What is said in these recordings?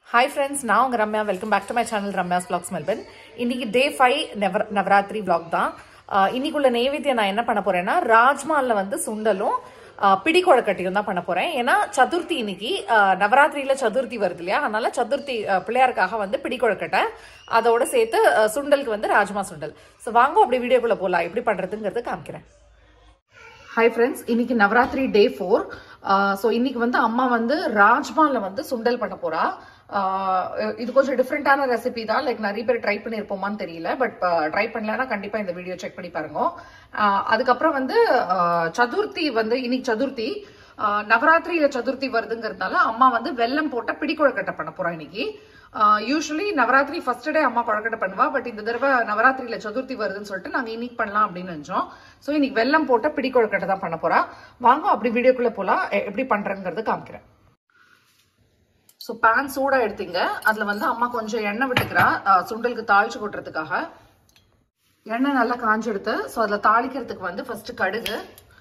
hi friends நான் உங்க Ramya welcome back to my channel Ramya's vlogs Melbourne இன்னைக்கு டே ஃபைவ் நவ நவராத்திரி vlog தான் ஆஹ் இன்னைக்குள்ள நெய்வேத்தியம் நான் என்ன பண்ண போறேன்னா ராஜ்மால்ல வந்து சுண்டலும் ஆஹ் பிடி கொழக்கட்டையும் தான் பண்ண போறேன் ஏன்னா சதுர்த்தி இன்னைக்கு ஆஹ் நவராத்திரியில சதுர்த்தி வருது இல்லையா அதனால சதுர்த்தி ஆஹ் பிள்ளையாருக்காக வந்து பிடி கொழக்கட்டை அதோட சேர்த்து ஆஹ் சுண்டலுக்கு வந்து ராஜ்மா சுண்டல் ஸோ வாங்க அப்படி வீடியோக்குள்ள போகலாம் எப்படி பண்றதுங்கிறது காமிக்கிறேன் ஹாய் ஃப்ரெண்ட்ஸ் இன்னைக்கு நவராத்திரி டே ஃபோர் ஸோ இன்னைக்கு வந்து அம்மா வந்து ராஜ்மால வந்து சுண்டல் பண்ண போறா ஆஹ் இது கொஞ்சம் டிஃப்ரெண்டான ரெசிபி தான் லைக் நிறைய பேர் ட்ரை பண்ணியிருப்போமான்னு தெரியல பட் ட்ரை பண்ணலன்னா கண்டிப்பா இந்த வீடியோ செக் பண்ணி பாருங்க ஆஹ் அதுக்கப்புறம் வந்து ஆஹ் சதுர்த்தி வந்து இன்னைக்கு சதுர்த்தி ஆஹ் நவராத்திரியில சதுர்த்தி வருதுங்கிறதுனால அம்மா வந்து வெல்லம் போட்ட பிடி கொழுக்கட்டை பண்ண போறா இன்னைக்கு யூஸ்வலி நவராத்திரி ஃபர்ஸ்ட் டே அம்மா கொழக்கட்டை பண்ணுவா பட் இந்த தடவை நவராத்திரியில சதுர்த்தி வருதுன்னு சொல்லிட்டு நாங்க இன்னைக்கு பண்ணலாம் அப்படின்னு நினைச்சோம் ஸோ இன்னைக்கு வெல்லம் போட்ட பிடி கொழுக்கட்டை தான் பண்ண போறா வாங்க அப்படி வீடியோக்குள்ள போலாம் எ- எப்படி பண்றேங்கிறது காமிக்கிறேன் ஸோ பேன் சூடா எடுத்தீங்க அதுல வந்து அம்மா கொஞ்சம் எண்ணெய் விட்டுக்கிறா அஹ், சுண்டலுக்கு தாளிச்சு கொட்டுறதுக்காக எண்ணெய் நல்லா காஞ்செடுத்து ஸோ அதில் தாளிக்கிறதுக்கு வந்து ஃபர்ஸ்ட் கடுகு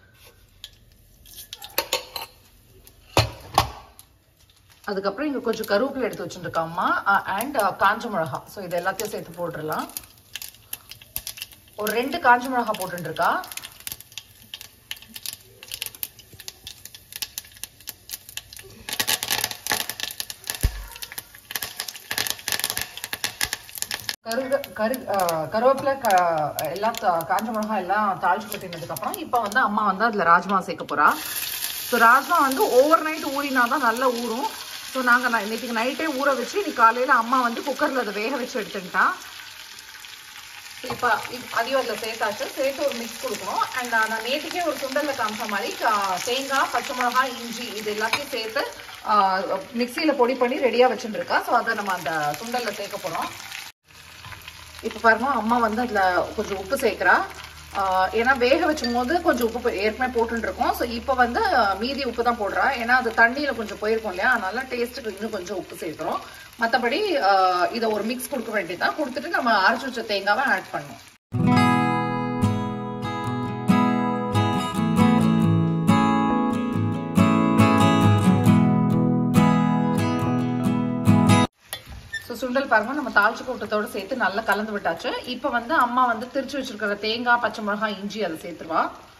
அதுக்கப்புறம் இங்க கொஞ்சம் கருவேப்பிலை எடுத்து வச்சுருக்கா அம்மா அண்ட் காஞ்ச மிளகா ஸோ இது எல்லாத்தையும் சேர்த்து போட்டுடலாம் ஒரு ரெண்டு காஞ்ச மிளகா போட்டுருக்கா கருக கரு அஹ், கருவேப்பிலை க எல்லாம் த- காஞ்ச மிளகாய் எல்லாம் தாளிச்சு கொட்டினதுக்கு அப்புறம் இப்போ வந்து அம்மா வந்து அதில் ராஜ்மா சேர்க்க போறா ஸோ ராஜ்மா வந்து ஓவர் நைட் ஊறினா தான் நல்லா ஊறும் ஸோ நாங்கள் நான் இன்னைக்கு நைட்டே ஊற வச்சு இன்னைக்கு காலையில் அம்மா வந்து குக்கரில் அதை வேக வச்சு எடுத்துக்கிட்டா இப்போ அதையும் அதில் சேர்த்தாச்சு சேர்த்து ஒரு மிக்ஸ் கொடுக்கணும் அண்ட் நான் நேற்றுக்கே ஒரு சுண்டலில் காமிச்ச மாதிரி கா- தேங்காய் பச்சை மிளகாய் இஞ்சி இது எல்லாத்தையும் சேர்த்து மிக்சியில் பொடி பண்ணி ரெடியாக வச்சுருக்கா ஸோ அதை நம்ம அந்த சுண்டலில் சேர்க்க போகிறோம் இப்போ பாருங்க அம்மா வந்து அதில் கொஞ்சம் உப்பு சேர்க்குறா ஆஹ் ஏன்னா வேக வச்சும் போது கொஞ்சம் உப்பு போ- ஏற்கனவே போட்டுட்டு இருக்கோம் ஸோ இப்போ வந்து ஆஹ் மீதி உப்பு தான் போடுறா ஏன்னா அது தண்ணியில் கொஞ்சம் போயிருக்கும் இல்லையா அதனால டேஸ்ட்டுக்கு இன்னும் கொஞ்சம் உப்பு சேர்க்குறோம் மற்றபடி இதை ஒரு மிக்ஸ் கொடுக்க வேண்டியதுதான் கொடுத்துட்டு நம்ம அரைச்சி வச்ச தேங்காவை ஆட் பண்ணணும் ஸோ சுண்டல் பாருங்க நம்ம தாளிச்சு கூட்டத்தோட சேர்த்து நல்லா கலந்து விட்டாச்சு இப்போ வந்து அம்மா வந்து திரிச்சு வச்சிருக்கிற தேங்காய் பச்சை மிளகாய் இஞ்சி அதை சேர்த்துருவா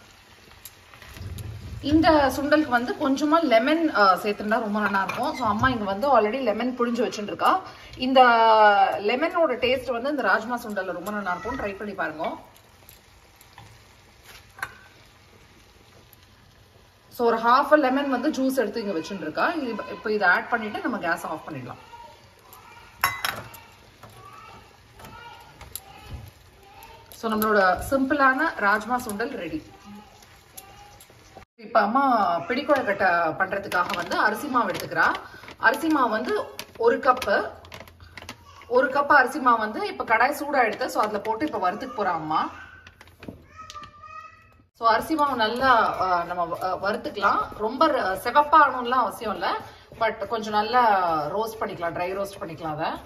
இந்த சுண்டலுக்கு வந்து கொஞ்சமா லெமன் சேர்த்துட்டா ரொம்ப நல்லா இருக்கும் ஸோ அம்மா இங்க வந்து ஆல்ரெடி லெமன் புழிஞ்சு வச்சுருக்கா இந்த லெமனோட டேஸ்ட் வந்து இந்த ராஜ்மா சுண்டல்ல ரொம்ப நல்லா இருக்கும் ட்ரை பண்ணி பாருங்க ஸோ ஒரு ஹாஃப் லெமன் வந்து ஜூஸ் எடுத்து இங்க வச்சுருக்கா இது இப்போ இதை ஆட் பண்ணிட்டு நம்ம கேஸ் ஆஃப் பண்ணிடலாம் ஸோ நம்மளோட சிம்பிளான ராஜ்மா சுண்டல் ரெடி இப்போ அம்மா பிடிக்குழக்கட்டை பண்றதுக்காக வந்து அரிசி மாவு எடுத்துக்கிறா அரிசி மாவு வந்து ஒரு கப்பு ஒரு கப் அரிசி மாவு வந்து இப்போ கடாய் சூடா எடுத்து ஸோ அதில் போட்டு இப்போ வறுத்துக்கு போறா அம்மா ஸோ அரிசி மாவு நல்லா அஹ், நம்ம அஹ், வறுத்துக்கலாம் ரொம்ப ர- சிவப்பாகணும்லாம் அவசியம் இல்லை பட் கொஞ்சம் நல்லா ரோஸ்ட் பண்ணிக்கலாம் ட்ரை ரோஸ்ட் பண்ணிக்கலாம் அதை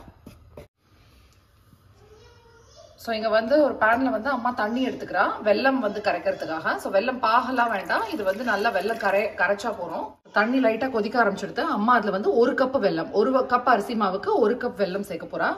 ஸோ இங்கே வந்து ஒரு பேனில் வந்து அம்மா தண்ணி எடுத்துக்கிறா வெல்லம் வந்து கரைக்கிறதுக்காக ஸோ வெல்லம் பாகெல்லாம் வேண்டாம் இது வந்து நல்லா வெல்லம் கரை கரைச்சா போகிறோம் தண்ணி லைட்டாக கொதிக்க ஆரம்பிச்சிடுது அம்மா அதில் வந்து ஒரு கப் வெல்லம் ஒரு கப் அரிசி மாவுக்கு ஒரு கப் வெல்லம் சேர்க்க போகிறா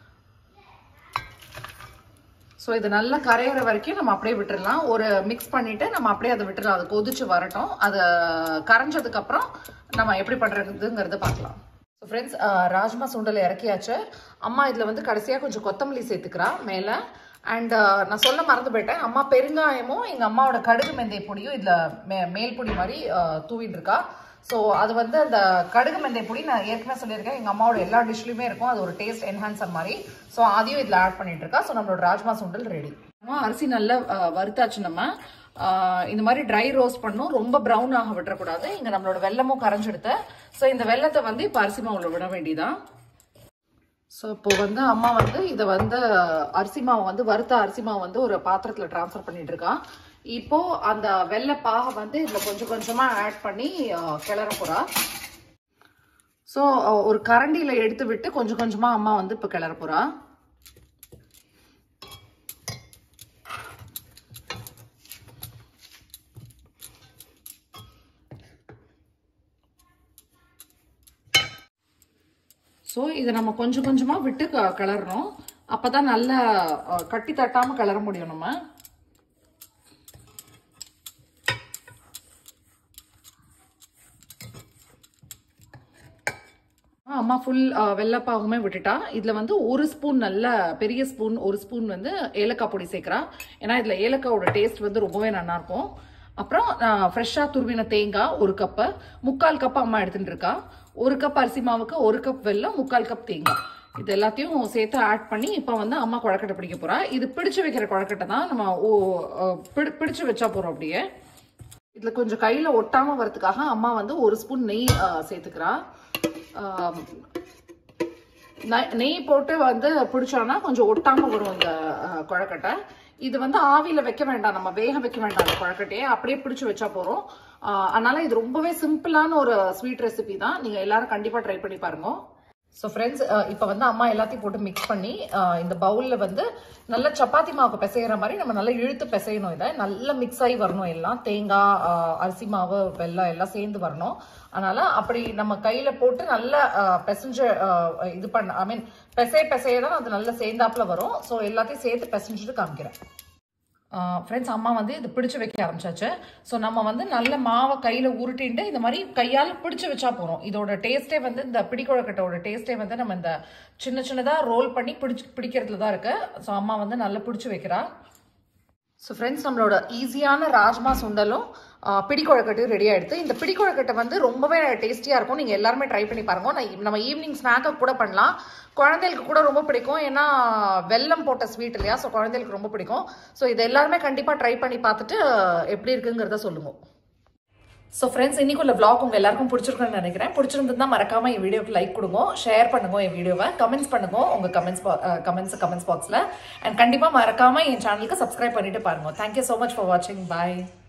ஸோ இது நல்லா கரையிற வரைக்கும் நம்ம அப்படியே விட்டுறலாம் ஒரு மிக்ஸ் பண்ணிட்டு நம்ம அப்படியே அதை விட்டுறலாம் அது கொதிச்சு வரட்டும் அதை கரைஞ்சதுக்கு அப்புறம் நம்ம எப்படி பண்றதுங்கிறத பார்க்கலாம் ஸோ ஃப்ரெண்ட்ஸ் ராஜ்மா சுண்டல் இறக்கியாச்சு அம்மா இதில் வந்து கடைசியாக கொஞ்சம் கொத்தமல்லி சேர்த்துக்கிறா மேலே அண்ட் நான் சொல்ல மறந்து போயிட்டேன் அம்மா பெருங்காயமும் எங்கள் அம்மாவோட கடுகு மெந்தைய பொடியும் இதில் மே மேல் பொடி மாதிரி அஹ், தூவிட்டு இருக்கா ஸோ அது வந்து அந்த கடுகு மெந்தைய பொடி நான் ஏற்கனவே சொல்லியிருக்கேன் எங்கள் அம்மாவோட எல்லா டிஷ்லையுமே இருக்கும் அது ஒரு டேஸ்ட் என்ஹான்சர் மாதிரி ஸோ அதையும் இதில் ஆட் பண்ணிட்டு இருக்கா ஸோ நம்மளோட ராஜ்மா சுண்டல் ரெடி அரிசி நல்லா அஹ், வறுத்தாச்சு நம்ம அஹ், இந்த மாதிரி ட்ரை ரோஸ்ட் பண்ணணும் ரொம்ப ப்ரௌன் ஆக விட்டுறக்கூடாது இங்கே நம்மளோட வெல்லமும் கரைஞ்செடுத்து ஸோ இந்த வெல்லத்தை வந்து இப்போ அரிசி மாவுல விட வேண்டியதான் ஸோ இப்போ வந்து அம்மா வந்து இதை வந்து அரிசி மாவு வந்து வறுத்த அரிசி மாவு வந்து ஒரு பாத்திரத்தில் ட்ரான்ஸ்ஃபர் பண்ணிட்டு இருக்கா இப்போ அந்த வெள்ளை பாகை வந்து இதில் கொஞ்சம் கொஞ்சமாக ஆட் பண்ணி அஹ், கிளற போறா ஸோ ஒரு கரண்டியில் எடுத்து விட்டு கொஞ்சம் கொஞ்சமாக அம்மா வந்து இப்போ கிளற போறா ஸோ இதை நம்ம கொஞ்சம் கொஞ்சமாக விட்டு க கிளறணும் அப்போ தான் நல்லா அஹ், கட்டி தட்டாமல் கிளற முடியும் நம்ம ஆ, அம்மா ஃபுல் வெள்ளைப்பாகுமே விட்டுட்டா இதில் வந்து ஒரு ஸ்பூன் நல்ல பெரிய ஸ்பூன் ஒரு ஸ்பூன் வந்து ஏலக்காய் பொடி சேர்க்குறா ஏன்னா இதில் ஏலக்காயோட டேஸ்ட் வந்து ரொம்பவே நல்லா இருக்கும் அப்புறம் ஃப்ரெஷ்ஷாக துருவின தேங்காய் ஒரு கப்பு முக்கால் கப் அம்மா எடுத்துட்டு இருக்கா ஒரு கப் அரிசி மாவுக்கு ஒரு கப் வெல்லம் முக்கால் கப் தேங்காய் இது எல்லாத்தையும் சேர்த்து ஆட் பண்ணி இப்போ வந்து அம்மா குழக்கட்டை பிடிக்க போறா இது பிடிச்சு வைக்கிற குழக்கட்டை தான் நம்ம ஓ அஹ், பிடி- பிடிச்சு வச்சா போறோம் அப்படியே இதுல கொஞ்சம் கையில ஒட்டாம வரதுக்காக அம்மா வந்து ஒரு ஸ்பூன் நெய் அஹ், சேர்த்துக்கிறா ஆம், நெய் நெய் போட்டு வந்து பிடிச்சோன்னா கொஞ்சம் ஒட்டாம வரும் இந்த அஹ், குழக்கட்டை இது வந்து ஆவியில வைக்க வேண்டாம் நம்ம வேக வைக்க வேண்டாம் அந்த குழக்கட்டையை அப்படியே பிடிச்சு வச்சா போறோம் அஹ், அதனால இது ரொம்பவே சிம்பிளான ஒரு ஸ்வீட் ரெசிபி தான் நீங்க எல்லாரும் கண்டிப்பா ட்ரை பண்ணி பாருங்க ஸோ ஃப்ரெண்ட்ஸ் இப்போ வந்து அம்மா எல்லாத்தையும் போட்டு மிக்ஸ் பண்ணி அஹ், இந்த பவுலில் வந்து நல்ல சப்பாத்தி மாவு பிசைகிற மாதிரி நம்ம நல்லா இழுத்து பிசையணும் இதை நல்லா மிக்ஸ் ஆகி வரணும் எல்லாம் தேங்காய் அஹ், அரிசி மாவு வெல்லம் எல்லாம் சேர்ந்து வரணும் அதனால அப்படி நம்ம கையில் போட்டு நல்லா அஹ், பிசைஞ்சு அஹ், இது பண்ண ஐ மீன் பிசைய பிசைய தான் அது நல்லா சேர்ந்தாப்புல வரும் ஸோ எல்லாத்தையும் சேர்த்து பிசைஞ்சுட்டு காமிக்கிறேன் ஃப்ரெண்ட்ஸ் அம்மா வந்து இது பிடிச்சு வைக்க ஆரம்பிச்சாச்சு ஸோ நம்ம வந்து நல்ல மாவை கையில் உருட்டிட்டு இந்த மாதிரி கையால் பிடிச்சு வச்சா போகிறோம் இதோட டேஸ்ட்டே வந்து இந்த பிடிக்குழக்கட்டோட டேஸ்ட்டே வந்து நம்ம இந்த சின்ன சின்னதாக ரோல் பண்ணி பிடிச்சு பிடிக்கிறதுல தான் இருக்கு ஸோ அம்மா வந்து நல்லா பிடிச்சு வைக்கிறா ஸோ ஃப்ரெண்ட்ஸ் நம்மளோட ஈஸியான ராஜ்மா சுண்டலும் ஆ, பிடிக்குழக்கட்டையும் ரெடி ஆயிடுது இந்த பிடிக்குழக்கட்டை வந்து ரொம்பவே டேஸ்டியாக இருக்கும் நீங்கள் எல்லாருமே ட்ரை பண்ணி பாருங்க நான் நம்ம ஈவினிங் ஸ்நாக்காக கூட பண்ணலாம் குழந்தைகளுக்கு கூட ரொம்ப பிடிக்கும் ஏன்னா வெல்லம் போட்ட ஸ்வீட் இல்லையா ஸோ குழந்தைகளுக்கு ரொம்ப பிடிக்கும் ஸோ இது எல்லாருமே கண்டிப்பாக ட்ரை பண்ணி பார்த்துட்டு எப்படி இருக்குங்கிறத சொல்லுங்க ஸோ ஃப்ரெண்ட்ஸ் இன்னைக்குள்ள vlog உங்க எல்லாருக்கும் பிடிச்சிருக்குன்னு நினைக்கிறேன் பிடிச்சிருந்ததுன்னா மறக்காம என் வீடியோக்கு லைக் கொடுங்க ஷேர் பண்ணுங்க என் வீடியோவை கமெண்ட்ஸ் பண்ணுங்க உங்க கமெண்ட்ஸ் கமெண்ட்ஸ் கமெண்ட்ஸ் பாக்ஸ்ல அண்ட் கண்டிப்பா மறக்காம என் சேனலுக்கு சப்ஸ்கிரைப் பண்ணிட்டு பாருங்க தேங்க்யூ ஸோ மச் ஃபார் வாட்சிங் பாய்